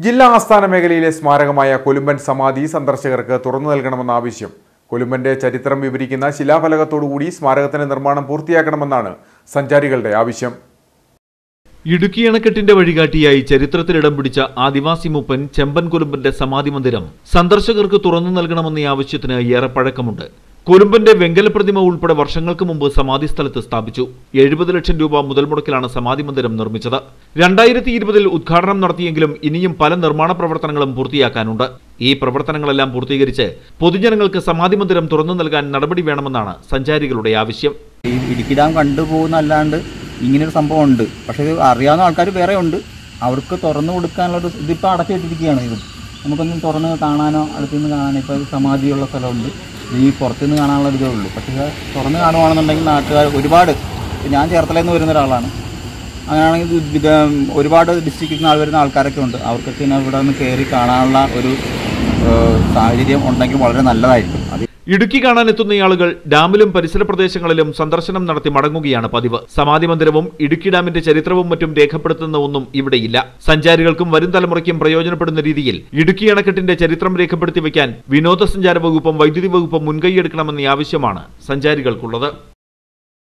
ജില്ലാ ആസ്ഥാന മേഖലയിലെ സ്മാരകമായ കൊലുമ്പൻ സമാധി സന്ദർശകർക്ക് തുറന്നു നൽകണമെന്ന ആവശ്യം കൊലുമ്പന്റെ ചരിത്രം വിവരിക്കുന്ന ശിലാഫലകത്തോടുകൂടി സ്മാരകത്തിന്റെ നിർമ്മാണം പൂർത്തിയാക്കണമെന്നാണ് സഞ്ചാരികളുടെ ആവശ്യം ഇടുക്കി അണക്കെട്ടിന്റെ വഴികാട്ടിയായി ചരിത്രത്തിൽ ഇടം പിടിച്ച ആദിവാസി മൂപ്പൻ ചെമ്പൻ കൊലുമ്പന്റെ സമാധി മന്ദിരം സന്ദർശകർക്ക് തുറന്നു നൽകണമെന്ന ഈ ആവശ്യത്തിന് ഏറെ പഴക്കമുണ്ട് കൊലുമ്പന്റെ വെങ്കല പ്രതിമ ഉൾപ്പെടെ വർഷങ്ങൾക്ക് മുമ്പ് സമാധി സ്ഥലത്ത് സ്ഥാപിച്ചു എഴുപത് ലക്ഷം രൂപ മുതൽ മുടക്കിലാണ് സമാധി മന്ദിരം നിർമ്മിച്ചത് രണ്ടായിരത്തി ഇരുപതിൽ ഉദ്ഘാടനം നടത്തിയെങ്കിലും ഇനിയും പല നിർമ്മാണ പ്രവർത്തനങ്ങളും പൂർത്തിയാക്കാനുണ്ട് ഈ പ്രവർത്തനങ്ങളെല്ലാം പൂർത്തീകരിച്ച് പൊതുജനങ്ങൾക്ക് സമാധി മന്ദിരം തുറന്നു നൽകാൻ നടപടി വേണമെന്നാണ് സഞ്ചാരികളുടെ ആവശ്യം ഈ ഇടുക്കി ഡാം കണ്ടുപോകുന്നല്ലാണ്ട് ഇങ്ങനൊരു സംഭവം ഉണ്ട് പക്ഷേ ഇത് അറിയാവുന്ന ആൾക്കാർ വേറെ ഉണ്ട് അവർക്ക് തുറന്നു കൊടുക്കാനുള്ളൊരു ഇതിപ്പോൾ അടച്ചിട്ടിരിക്കുകയാണ് ഇത് നമുക്കൊന്നും തുറന്ന് കാണാനോ അടുത്തുനിന്ന് കാണാനോ ഇപ്പോൾ സമാധിയുള്ള സ്ഥലമുണ്ട് ഈ പുറത്തുനിന്ന് കാണാനുള്ള ഇതേ ഉള്ളൂ പക്ഷേ ഇത് തുറന്ന് കാണുവാണെന്നുണ്ടെങ്കിൽ നാട്ടുകാർ ഒരുപാട് ഇപ്പം ഞാൻ ചേർത്തലയിൽ നിന്ന് വരുന്ന ഒരാളാണ് അങ്ങനെയാണെങ്കിൽ ഇത് ഇത് ഒരുപാട് ഡിസ്ട്രിക്റ്റിൽ നിന്ന് ആൾ വരുന്ന ആൾക്കാരൊക്കെ ഉണ്ട് അവർക്കൊക്കെ ഇങ്ങനെ ഇവിടെ നിന്ന് കയറി കാണാനുള്ള ഒരു ഏഹ്, സാഹചര്യം ഉണ്ടെങ്കിൽ വളരെ നല്ലതായിരിക്കും അത് ഇടുക്കി കാണാനെത്തുന്ന ആളുകൾ ഡാമിലും പരിസര പ്രദേശങ്ങളിലും സന്ദർശനം നടത്തി മടങ്ങുകയാണ് പതിവ് സമാധി മന്ദിരവും ഇടുക്കി ഡാമിന്റെ ചരിത്രവും മറ്റും രേഖപ്പെടുത്തുന്ന ഒന്നും ഇവിടെയില്ല സഞ്ചാരികൾക്കും വരും തലമുറയ്ക്കും പ്രയോജനപ്പെടുന്ന രീതിയിൽ ഇടുക്കി അണക്കെട്ടിന്റെ ചരിത്രം രേഖപ്പെടുത്തി വയ്ക്കാൻ വിനോദസഞ്ചാര വകുപ്പും വൈദ്യുതി വകുപ്പും മുൻകൈയെടുക്കണമെന്ന ആവശ്യമാണ് സഞ്ചാരികൾക്കുള്ളത്